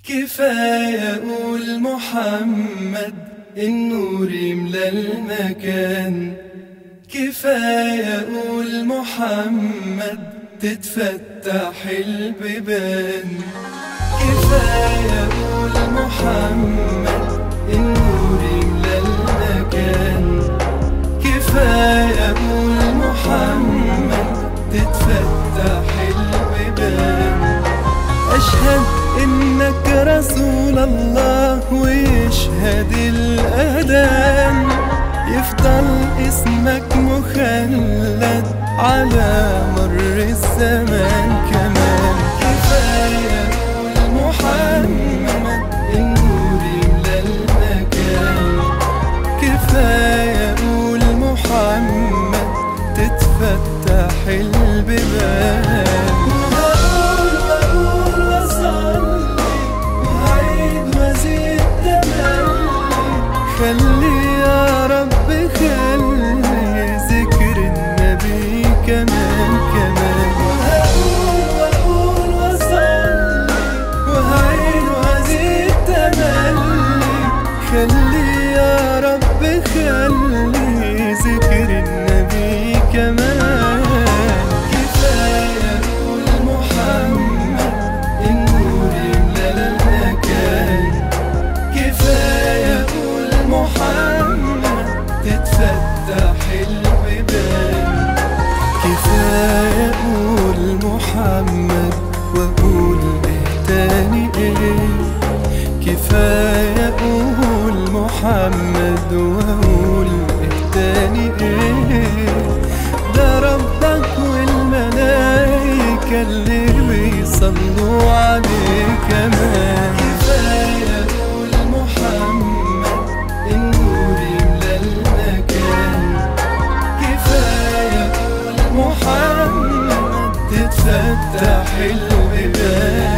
كفاية أقول محمد النور يملى المكان كفاية أقول محمد تتفتح البيبان كفاية أقول محمد النور يملى المكان كفاية أقول محمد تتفتح البيبان أشهد إنك رسول الله ويشهد الأذان يفضل اسمك مخلد على مر الزمان كمان كفاية قول محمد النور يملى المكان كفاية قول محمد تتفتح البيبان وهقول وأقول وأصلي وهعيد وأزيد تملي خلي يا رب خلي ذكر النبي كمان كمان وهقول وأقول وأصلي وهعيد وأزيد تملي خلي يا رب خلي ذكر النبي كمان كفاية قول محمد النور يملى المكان كفاية قول محمد تتفتح البيبان كفاية قول محمد وأقول إيه تاني إيه كفاية قول محمد وأقول إيه تاني إيه ده ربك والملايكة اللي بيصلوا عليه كمان كفاية قول محمد النور يملى المكان كفاية قول محمد تتفتح البيبان